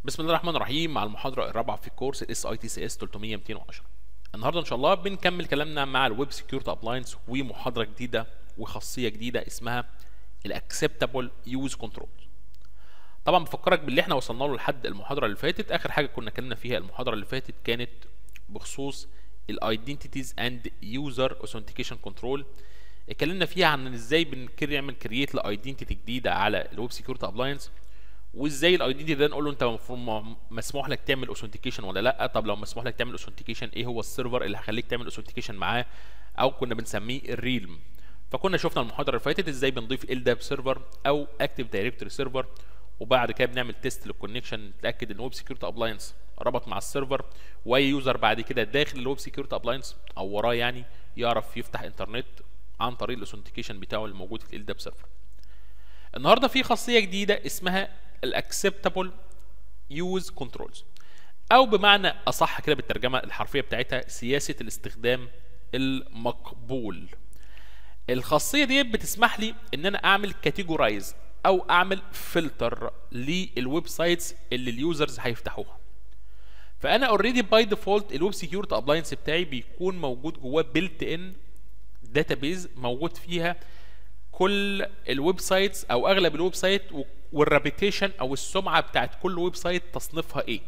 بسم الله الرحمن الرحيم مع المحاضرة الرابعة في كورس الاس اي تي سي اس 300 210 النهارده ان شاء الله بنكمل كلامنا مع الويب سكيورتي ابلاينس ومحاضرة جديدة وخاصية جديدة اسمها الاكسبتابل يوز كنترول طبعا بفكرك باللي احنا وصلنا له لحد المحاضرة اللي فاتت اخر حاجة كنا اتكلمنا فيها المحاضرة اللي فاتت كانت بخصوص الايدنتيتيز اند يوزر اوثنتيكيشن كنترول اتكلمنا فيها عن ازاي بنعمل كرييت لايدنتيتي جديده على الويب سكيورتي ابلاينس وازاي الايدنتيتي ده نقول له انت المفروض مسموح لك تعمل اوثنتيكيشن ولا لا طب لو مسموح لك تعمل اوثنتيكيشن ايه هو السيرفر اللي هيخليك تعمل اوثنتيكيشن معاه او كنا بنسميه الريلم فكنا شفنا المحاضره اللي فاتت ازاي بنضيف ال داب سيرفر او اكتيف دايركتوري سيرفر وبعد كده بنعمل تيست للكونكشن نتاكد ان الويب سكيورتي ابلاينس ربط مع السيرفر واي يوزر بعد كده داخل الويب سكيورتي ابلاينس او وراه يعني يعرف يفتح انترنت عن طريق الاوثنتيكيشن بتاعه الموجود في الداب سيرفر النهارده في خاصيه جديده اسمها الاكسبتابل يوز كنترولز او بمعنى اصح كده بالترجمه الحرفيه بتاعتها سياسه الاستخدام المقبول الخاصيه دي بتسمح لي ان انا اعمل كاتيجورايز او اعمل فلتر للويب سايتس اللي اليوزرز هيفتحوها فانا اوريدي باي ديفولت الويب سكيورتي ابلاينس بتاعي بيكون موجود جواه بيلت ان داتابيز موجود فيها كل الويب سايتس او اغلب الويب سايت والريبيتيشن او السمعه بتاعت كل ويب سايت تصنيفها ايه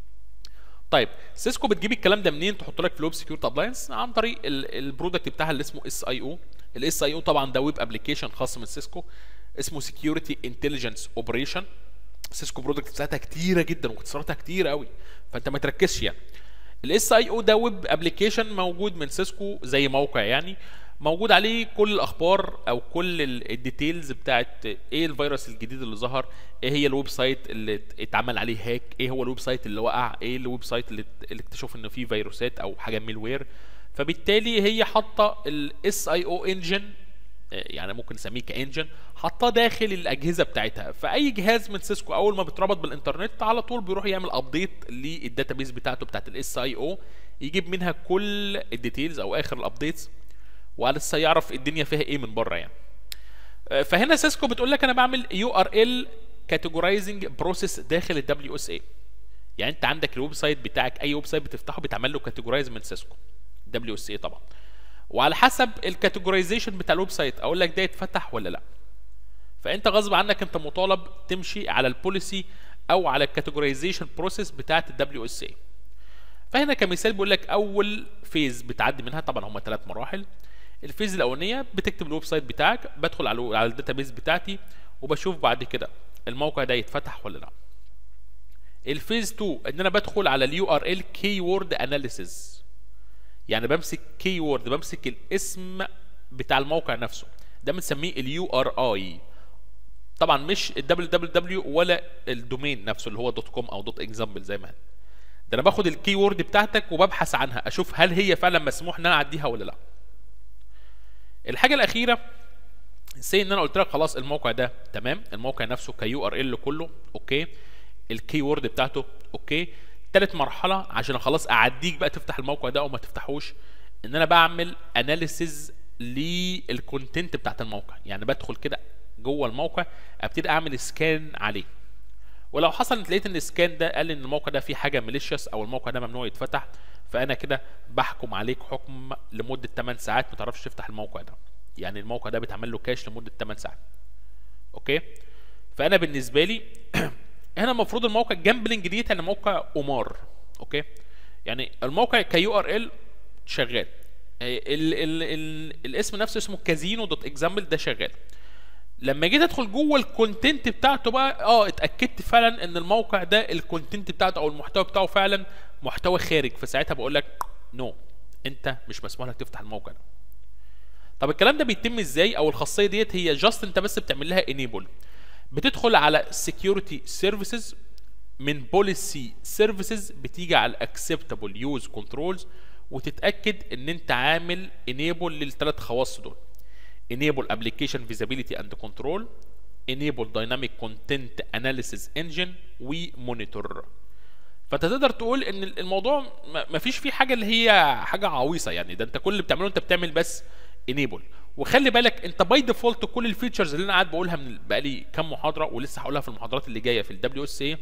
طيب سيسكو بتجيب الكلام ده منين تحط لك في الويب سكيورتي ابلاينس عن طريق البرودكت بتاعها اللي اسمه اس اي او الاس اي او طبعا ده ويب ابلكيشن خاص من سيسكو اسمه سكيورتي انتليجنس اوبريشن سيسكو برودكت بتاعتها كتيره جدا واختصاراتها كتير قوي فانت ما تركزش يعني الاس اي او ده ويب ابلكيشن موجود من سيسكو زي موقع يعني موجود عليه كل الاخبار او كل الديتيلز بتاعت ايه الفيروس الجديد اللي ظهر ايه هي الويب سايت اللي اتعمل عليه هاك ايه هو الويب سايت اللي وقع ايه الويب سايت اللي, اللي اكتشف انه فيه فيروسات او حاجه ميل وير فبالتالي هي حاطه الاس اي او انجن يعني ممكن نسميه كانجن حاطاه داخل الاجهزه بتاعتها فاي جهاز من سيسكو اول ما بيتربط بالانترنت على طول بيروح يعمل ابديت للداتابيز بتاعته بتاعت الاس اي او يجيب منها كل الديتيلز او اخر الابديتس ولسه يعرف الدنيا فيها ايه من بره يعني فهنا سيسكو بتقول لك انا بعمل يو ار ال كاتيجورايزنج بروسيس داخل الدبليو اس اي يعني انت عندك الويب سايت بتاعك اي ويب سايت بتفتحه بيتعمل له كاتيجورايز من سيسكو دبليو اس اي طبعا وعلى حسب الكاتيجورايزيشن بتاع الويب سايت اقول لك ده يتفتح ولا لا فانت غصب عنك انت مطالب تمشي على البوليسي او على الكاتيجورايزيشن بروسيس بتاعت الدبليو اس اي فهنا كمثال بيقول لك اول فيز بتعدي منها طبعا هم ثلاث مراحل الفيز الاولانيه بتكتب الويب سايت بتاعك بدخل على على الداتابيز بتاعتي وبشوف بعد كده الموقع ده يتفتح ولا لا الفيز 2 ان انا بدخل على اليو ار ال كي وورد اناليسيز يعني بمسك كي وورد بمسك الاسم بتاع الموقع نفسه ده بنسميه اليو ار اي طبعا مش الدبليو دبليو دبليو ولا الدومين نفسه اللي هو دوت كوم او دوت اكزامبل زي ما هي ده انا باخد الكي وورد بتاعتك وببحث عنها اشوف هل هي فعلا مسموح ان انا اعديها ولا لا الحاجه الاخيره سي ان انا قلت لك خلاص الموقع ده تمام الموقع نفسه كيو ار ال كله اوكي الكي وورد بتاعته اوكي تالت مرحله عشان خلاص اعديك بقى تفتح الموقع ده او ما تفتحوش ان انا بعمل اناليسيز للكونتنت بتاعت الموقع يعني بدخل كده جوه الموقع ابتدي اعمل سكان عليه ولو حصل لقيت ان السكان ده قال ان الموقع ده فيه حاجه ماليشيوس او الموقع ده ممنوع يتفتح فانا كده بحكم عليك حكم لمده 8 ساعات ما تعرفش تفتح الموقع ده يعني الموقع ده بيتعمل له كاش لمده 8 ساعات اوكي فانا بالنسبه لي هنا المفروض الموقع جامبلنج دي يعني موقع قمار اوكي يعني الموقع كيو ار ال شغال ال ال ال الاسم نفسه اسمه كازينو دوت اكزامبل ده شغال لما جيت ادخل جوه الكونتنت بتاعته بقى اه اتاكدت فعلا ان الموقع ده الكونتنت بتاعته او المحتوى بتاعه فعلا محتوى خارج فساعتها بقول لك نو انت مش مسموح لك تفتح الموقع ده طب الكلام ده بيتم ازاي او الخاصيه ديت هي جاست انت بس بتعمل لها انيبل بتدخل على security services من policy services بتيجي على acceptable use controls وتتاكد ان انت عامل enable للثلاث خواص دول enable application visibility and control enable dynamic content analysis engine ومونيتور فانت تقدر تقول ان الموضوع ما فيش فيه حاجه اللي هي حاجه عويصه يعني ده انت كل اللي بتعمله انت بتعمل بس انيبل وخلي بالك انت باي ديفولت كل الفيتشرز اللي انا قاعد بقولها من بقالي كام محاضره ولسه هقولها في المحاضرات اللي جايه في الدبليو اس اي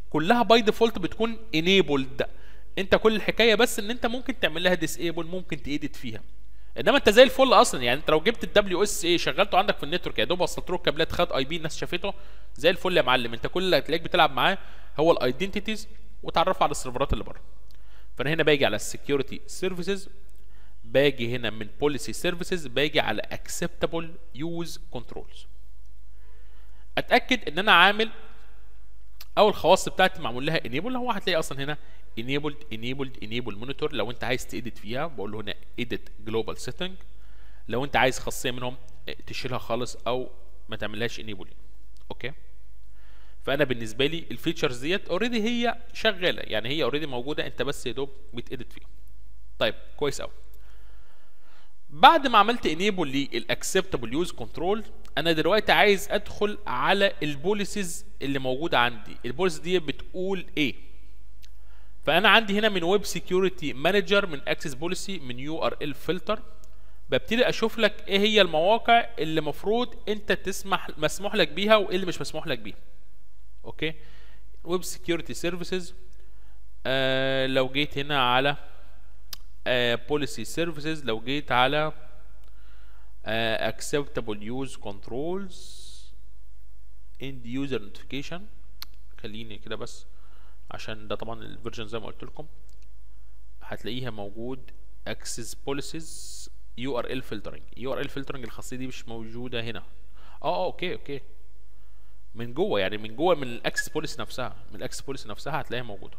كلها باي ديفولت بتكون enabled انت كل الحكايه بس ان انت ممكن تعمل لها disable ممكن تيديت فيها انما انت زي الفل اصلا يعني انت لو جبت الدبليو اس اي شغلته عندك في النتورك يا دوب وصلت له الكابلات خد اي بي الناس شافته زي الفل يا معلم انت كل اللي هتلاقيك بتلعب معاه هو الايدنتيتيز وتعرفه على السيرفرات اللي بره فانا هنا باجي على السكيورتي سيرفيسز باجي هنا من بوليسي سيرفيسز باجي على اكسبتابل يوز كنترولز اتاكد ان انا عامل او الخواص بتاعتي معمول لها انيبل هو هتلاقي اصلا هنا enabled enabled enable monitor لو انت عايز تedit فيها بقول له هنا edit global setting لو انت عايز خاصيه منهم تشيلها خالص او ما تعملهاش enable اوكي فانا بالنسبه لي الفيتشرز ديت اوريدي هي شغاله يعني هي اوريدي موجوده انت بس يا دوب بتedit فيها طيب كويس قوي بعد ما عملت انيبل للاكسبتابل يوز كنترول انا دلوقتي عايز ادخل على البوليسيز اللي موجوده عندي البوليسيز دي بتقول ايه فانا عندي هنا من ويب سكيورتي مانجر من اكسس بوليسي من يو ار ال فلتر ببتدي اشوف لك ايه هي المواقع اللي المفروض انت تسمح مسموح لك بيها وايه اللي مش مسموح لك بيها اوكي ويب سكيورتي سيرفيسز لو جيت هنا على بوليسي uh, سيرفيسز لو جيت على uh, acceptable use controls end user notification خليني كده بس عشان ده طبعا الفيرجن زي ما قلت لكم هتلاقيها موجود access policies URL filtering URL filtering الخاصيه دي مش موجوده هنا اه اه اوكي اوكي من جوه يعني من جوه من الاكسس بوليسي نفسها من الاكسس بوليسي نفسها هتلاقيها موجوده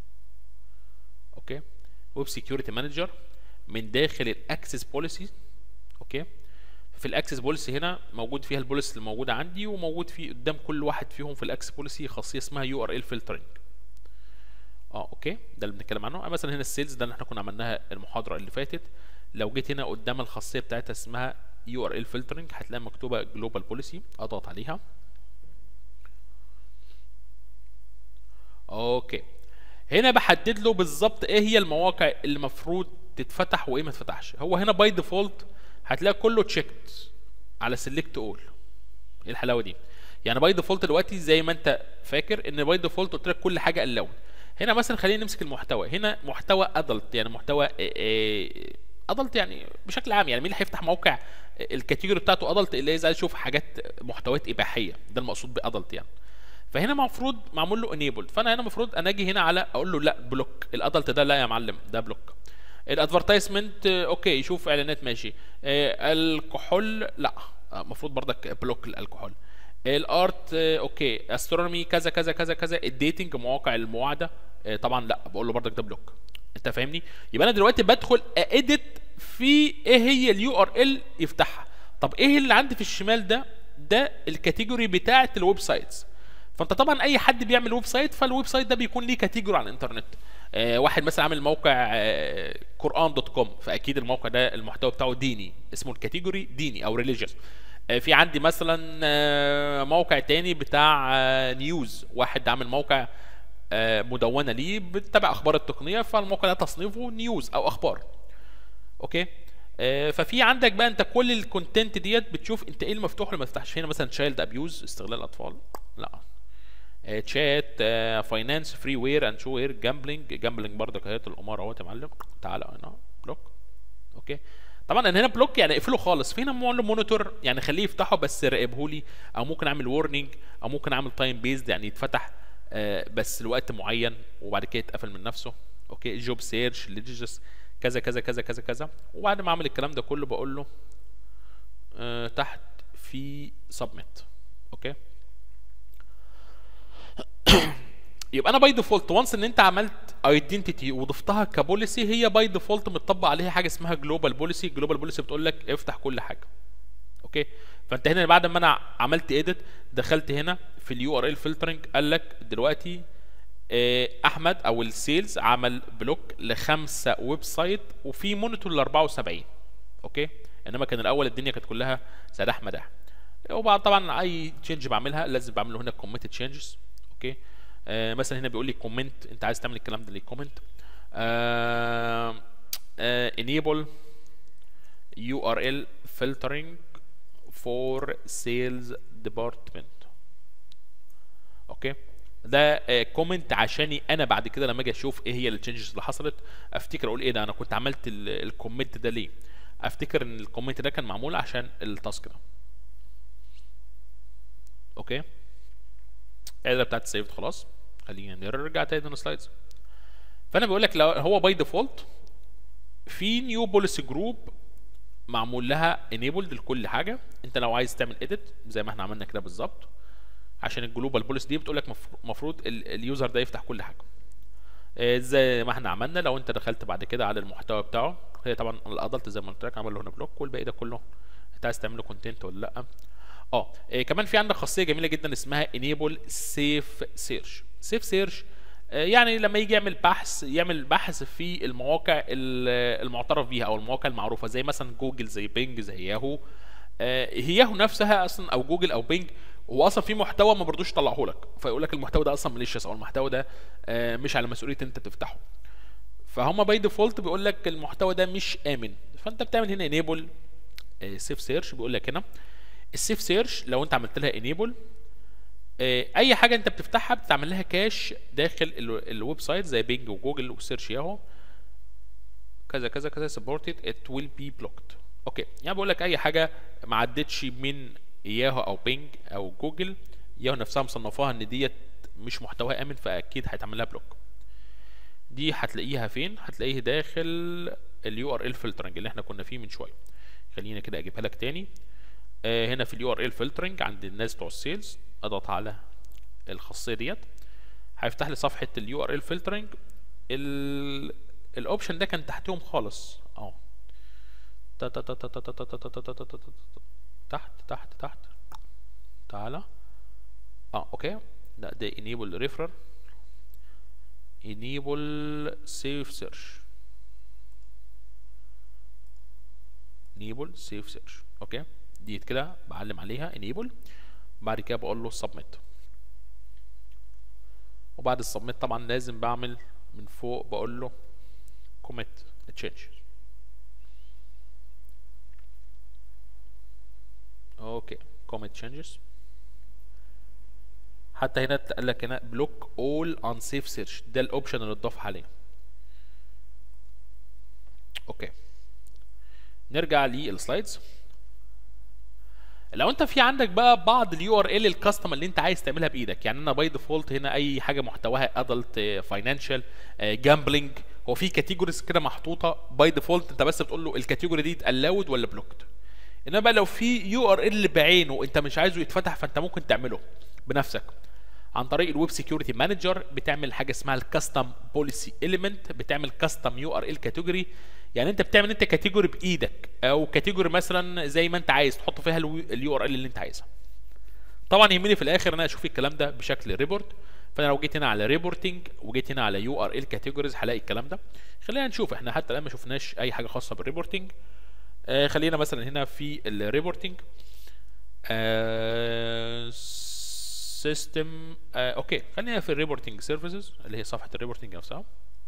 اوكي ويب سكيورتي مانجر من داخل الاكسس بوليسي اوكي في الاكسس بوليسي هنا موجود فيها البوليسي اللي موجوده عندي وموجود في قدام كل واحد فيهم في الاكسس بوليسي خاصيه اسمها يو ار ال فلترنج اه اوكي ده اللي بنتكلم عنه مثلا هنا السيلز ده اللي احنا كنا عملناها المحاضره اللي فاتت لو جيت هنا قدام الخاصيه بتاعتها اسمها يو ار ال فلترنج هتلاقي مكتوبه جلوبال بوليسي اضغط عليها اوكي هنا بحدد له بالظبط ايه هي المواقع اللي المفروض تتفتح وايه ما تتفتحش هو هنا باي ديفولت هتلاقي كله تشيكت على سيلكت اول ايه الحلاوه دي يعني باي ديفولت دلوقتي زي ما انت فاكر ان باي ديفولت قلت لك كل حاجه الاون هنا مثلا خلينا نمسك المحتوى هنا محتوى ادلت يعني محتوى ادلت يعني بشكل عام يعني مين اللي هيفتح موقع الكاتيجوري بتاعته ادلت اللي عايز يشوف حاجات محتويات اباحيه ده المقصود بادلت يعني فهنا المفروض معمول له انيبلد فانا هنا المفروض انا اجي هنا على اقول له لا بلوك الادلت ده لا يا معلم ده بلوك الادفرتايزمنت اوكي يشوف اعلانات ماشي آه الكحول لا المفروض برضك بلوك الكحول الارت آه اوكي استرونومي كذا كذا كذا كذا الديتنج مواقع المواعده آه طبعا لا بقول له برضك ده بلوك انت فاهمني يبقى انا دلوقتي بدخل اديت في ايه هي اليو ار ال يفتحها طب ايه اللي عندي في الشمال ده ده الكاتيجوري بتاعه الويب سايتس فانت طبعا اي حد بيعمل ويب سايت فالويب سايت ده بيكون ليه كاتيجوري على الانترنت آه واحد مثلا عامل موقع آه قران دوت كوم فاكيد الموقع ده المحتوى بتاعه ديني اسمه الكاتيجوري ديني او ريليجيوس آه في عندي مثلا آه موقع تاني بتاع آه نيوز واحد عامل موقع آه مدونه ليه بتتابع اخبار التقنيه فالموقع ده تصنيفه نيوز او اخبار اوكي آه ففي عندك بقى انت كل الكونتنت ديت بتشوف انت ايه المفتوح واللي ما تفتحش هنا مثلا تشايلد ابيوز استغلال الاطفال لا تشات فاينانس فري وير اند شو وير جامبلينج جامبلينج برضه كهيئه الاماره اهوت يا معلم تعالى هنا بلوك اوكي طبعا انا هنا بلوك يعني اقفله خالص في هنا مونيتور يعني خليه يفتحه بس راقبه لي او ممكن اعمل وورنينج او ممكن اعمل تايم بيزد يعني يتفتح آه بس لوقت معين وبعد كده يتقفل من نفسه اوكي جوب سيرش ليجيس كذا كذا كذا كذا كذا وبعد ما اعمل الكلام ده كله بقول له آه تحت في سبميت اوكي يبقى انا باي ديفولت وانس ان انت عملت ايدنتيتي وضفتها كبوليسي هي باي ديفولت متطبق عليها حاجه اسمها جلوبال بوليسي جلوبال بوليسي بتقول لك افتح كل حاجه اوكي فانت هنا بعد ما انا عملت ايديت دخلت هنا في اليو ار ال فلترنج قال لك دلوقتي اه احمد او السيلز عمل بلوك لخمسه ويب سايت وفي مونيتور ل 74 اوكي انما كان الاول الدنيا كانت كلها سداح مداح وبعد طبعا اي تشينج بعملها لازم بعمله هنا كوميت تشينجز اوكي آه مثلا هنا بيقول لي كومنت انت عايز تعمل الكلام ده ليه كومنت آه آه enable URL filtering for sales department اوكي ده كومنت عشاني انا بعد كده لما اجي اشوف ايه هي التشنجز اللي حصلت افتكر اقول ايه ده انا كنت عملت الكومنت ده ليه افتكر ان الكومنت ده كان معمول عشان التاسك ده اوكي العدله بتاعت سيفد خلاص خلينا نرجع تاني للسلايدز فانا بقول لك لو هو باي ديفولت في نيو بوليسي جروب معمول لها انيبلد لكل حاجه انت لو عايز تعمل اديت زي ما احنا عملنا كده بالظبط عشان الجلوبال بوليس دي بتقول لك المفروض اليوزر ده يفتح كل حاجه زي ما احنا عملنا لو انت دخلت بعد كده على المحتوى بتاعه هي طبعا الادلت زي ما قلت لك عمل له هنا بلوك والباقي ده كله انت عايز تعمل له كونتنت ولا لا اه إيه كمان في عندك خاصيه جميله جدا اسمها enable safe search safe search يعني لما يجي يعمل بحث يعمل بحث في المواقع المعترف بيها او المواقع المعروفه زي مثلا جوجل زي بينج زي ياهو هي ياهو نفسها اصلا او جوجل او بينج هو اصلا في محتوى ما برضوش يطلعه لك فيقول لك المحتوى ده اصلا ماليشيس او المحتوى ده مش على مسؤوليه انت تفتحه فهم باي ديفولت بيقول لك المحتوى ده مش امن فانت بتعمل هنا انيبل سيف سيرش بيقول لك هنا السيف سيرش لو انت عملت لها انيبل اي حاجه انت بتفتحها بتعمل لها كاش داخل الويب سايت زي بينج وجوجل وسيرش ياهو كذا كذا كذا سبورتد ات ويل بي بلوكد اوكي يعني بقول لك اي حاجه ما عدتش من ياهو او بينج او جوجل ياهو نفسها مصنفاها ان ديت مش محتواها امن فاكيد هيتعمل لها بلوك دي هتلاقيها فين هتلاقيه داخل اليو ار ال فلترنج اللي احنا كنا فيه من شويه خلينا كده اجيبها لك تاني آه هنا في اليو ار ال فلترنج عند الناس بتوع السيلز اضغط على الخاصيه ديت هيفتح لي صفحه اليو ار ال فلترنج الاوبشن ده كان تحتهم خالص اهو تحت تحت تحت تعالى اه اوكي لا ده enable referer enable safe search enable safe search اوكي ديت كده بعلم عليها enable بعد كده بقول له submit وبعد السبميت طبعا لازم بعمل من فوق بقول له commit change اوكي commit changes حتى هنا قال لك هنا بلوك اول unsafe search ده الاوبشن اللي اتضاف عليه اوكي نرجع للسلايدز لو انت في عندك بقى بعض اليو ار ال الكاستم اللي انت عايز تعملها بايدك يعني انا باي ديفولت هنا اي حاجه محتواها ادلت فاينانشال جامبلينج هو في كاتيجوريز كده محطوطه باي ديفولت انت بس بتقول له الكاتيجوري دي الاود ولا بلوكد انما بقى لو في يو ار ال بعينه انت مش عايزه يتفتح فانت ممكن تعمله بنفسك عن طريق الويب سكيورتي مانجر بتعمل حاجه اسمها الكاستم بوليسي اليمنت بتعمل كاستم يو ار ال كاتيجوري يعني انت بتعمل انت كاتيجوري بايدك او كاتيجوري مثلا زي ما انت عايز تحط فيها اليو ار ال اللي انت عايزها طبعا يهمني في الاخر ان انا اشوف الكلام ده بشكل ريبورت فانا لو جيت هنا على ريبورتنج وجيت هنا على يو ار ال كاتيجوريز هلاقي الكلام ده خلينا نشوف احنا حتى الان ما شفناش اي حاجه خاصه بالريبورتنج آه خلينا مثلا هنا في الريبورتنج آه سيستم آه اوكي خلينا في الريبورتنج سيرفيسز اللي هي صفحه الريبورتنج نفسها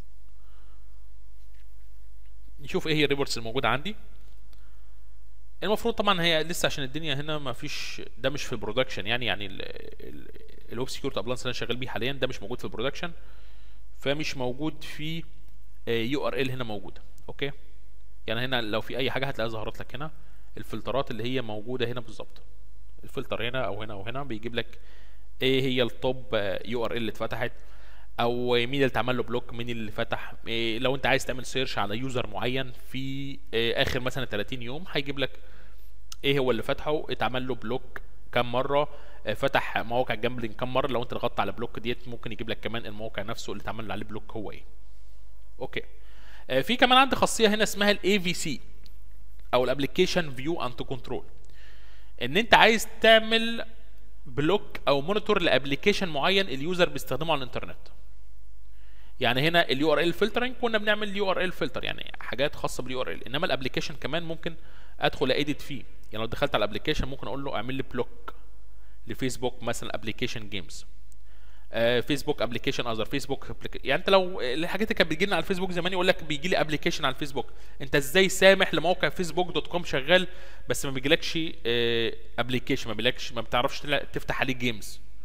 نشوف ايه هي الريبورتس الموجوده عندي المفروض طبعا هي لسه عشان الدنيا هنا ما فيش ده مش في البرودكشن يعني يعني الويب سكيورتي ابلانس اللي انا شغال بيه حاليا ده مش موجود في البرودكشن فمش موجود في يو ار ال هنا موجوده اوكي يعني هنا لو في اي حاجه هتلاقيها ظهرت لك هنا الفلترات اللي هي موجوده هنا بالظبط الفلتر هنا او هنا او هنا بيجيب لك ايه هي التوب يو ار ال اللي اتفتحت او مين اللي اتعمل له بلوك مين اللي فتح إيه لو انت عايز تعمل سيرش على يوزر معين في إيه اخر مثلا 30 يوم هيجيب لك ايه هو اللي فتحه اتعمل له بلوك كم مره فتح مواقع جامبلينج كم مره لو انت ضغطت على بلوك ديت ممكن يجيب لك كمان الموقع نفسه اللي اتعمل عليه بلوك هو ايه اوكي في كمان عندي خاصيه هنا اسمها الاي في سي او الابلكيشن فيو اند كنترول ان انت عايز تعمل بلوك او مونيتور لابلكيشن معين اليوزر بيستخدمه على الانترنت يعني هنا اليو ار ال فلترنج كنا بنعمل اليو ار ال فلتر يعني حاجات خاصه باليو ار ال انما الابلكيشن كمان ممكن ادخل اديت فيه يعني لو دخلت على الابلكيشن ممكن اقول له اعمل لي بلوك لفيسبوك مثلا ابلكيشن جيمز فيسبوك ابلكيشن اذر فيسبوك يعني انت لو الحاجات اللي كانت بتجي لنا على الفيسبوك زمان يقول لك بيجي لي ابلكيشن على الفيسبوك انت ازاي سامح لموقع فيسبوك دوت كوم شغال بس ما بيجيلكش ابلكيشن ما بيجيلكش ما بتعرفش تفتح عليه جيمز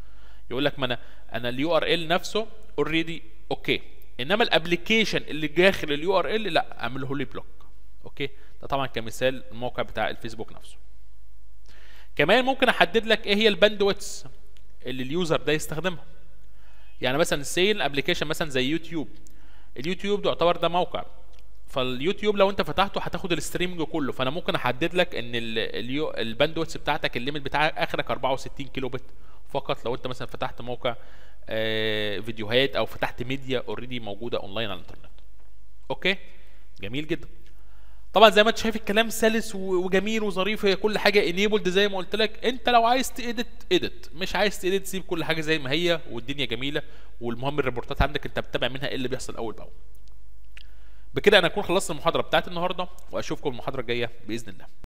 يقول لك ما انا انا اليو ار ال نفسه اوريدي اوكي انما الابلكيشن اللي داخل اليو ار ال لا اعمله لي بلوك اوكي ده طبعا كمثال الموقع بتاع الفيسبوك نفسه كمان ممكن احدد لك ايه هي الباندويتس اللي اليوزر ده يستخدمها يعني مثلا سيل ابلكيشن مثلا زي يوتيوب اليوتيوب ده يعتبر ده موقع فاليوتيوب لو انت فتحته هتاخد الستريمنج كله فانا ممكن احدد لك ان الباندويتس بتاعتك الليميت بتاعك اخرك 64 كيلو بت فقط لو انت مثلا فتحت موقع آه، فيديوهات او فتحت ميديا اوريدي موجوده اونلاين على الانترنت اوكي جميل جدا طبعا زي ما انت شايف الكلام سلس و- وجميل وظريف هي كل حاجه انيبلد زي ما قلت لك انت لو عايز تedit edit مش عايز تedit سيب كل حاجه زي ما هي والدنيا جميله والمهم الريبورتات عندك انت بتتابع منها ايه اللي بيحصل اول باول بكده انا اكون خلصت المحاضره بتاعت النهارده واشوفكم المحاضره الجايه باذن الله